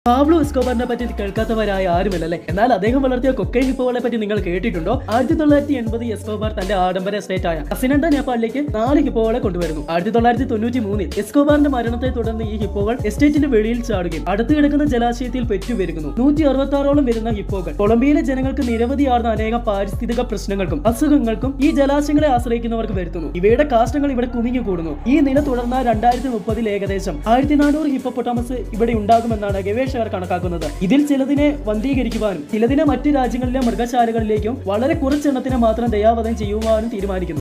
Pablo എസ്കോബാറിനെ പറ്റി കേൾക്കാത്തവരായ ആരുമില്ലല്ലേ എന്നാൽ അദ്ദേഹം വളർത്തിയ കൊക്കൈൻ ഹിപ്പോകളെ പറ്റി നിങ്ങൾ കേട്ടിട്ടുണ്ടോ ആയിരത്തി തൊള്ളായിരത്തി എൺപത് എസ്കോബാർ തന്റെ ആഡംബര എസ്റ്റേറ്റ് ആയ അസിനണ്ട നേപ്പാളിലേക്ക് നാല് ഹിപ്പോകളെ കൊണ്ടുവരുന്നു ആയിരത്തി തൊള്ളായിരത്തി തൊണ്ണൂറ്റി മൂന്നിൽ എസ്കോബാറിന്റെ മരണത്തെ തുടർന്ന് ഈ ഹിപ്പോകൾ എസ്റ്റേറ്റിന്റെ വെളിയിൽ ചാടുകയും അടുത്ത് കിടക്കുന്ന ജലാശയത്തിൽ പെറ്റുപെരുകുന്നു നൂറ്റി അറുപത്തി ആറോളം വരുന്ന ഹിപ്പോകൾ കൊളംബിയയിലെ ജനങ്ങൾക്ക് നിരവധിയാർന്ന അനേകം പാരിസ്ഥിതിക പ്രശ്നങ്ങൾക്കും അസുഖങ്ങൾക്കും ഈ ജലാശയങ്ങളെ ആശ്രയിക്കുന്നവർക്ക് വരുത്തുന്നു ഇവയുടെ കാഷ്ടങ്ങൾ ഇവിടെ കുമിഞ്ഞു കൂടുന്നു ഈ നില തുടർന്ന രണ്ടായിരത്തി മുപ്പതിൽ ഏകദേശം ആയിരത്തി നാനൂറ് ഹിപ്പോപ്പൊട്ടാമസ് ഇവിടെ ഉണ്ടാകുമെന്നാണ് ഗവേഷകർ കണക്കാക്കുന്നത് ഇതിൽ ചിലതിനെ വന്ധീകരിക്കുവാനും ചിലതിനെ മറ്റ് രാജ്യങ്ങളിലെ മൃഗശാലകളിലേക്കും വളരെ കുറച്ചെണ്ണത്തിനെ മാത്രം ദയാവധം ചെയ്യുവാനും തീരുമാനിക്കുന്നു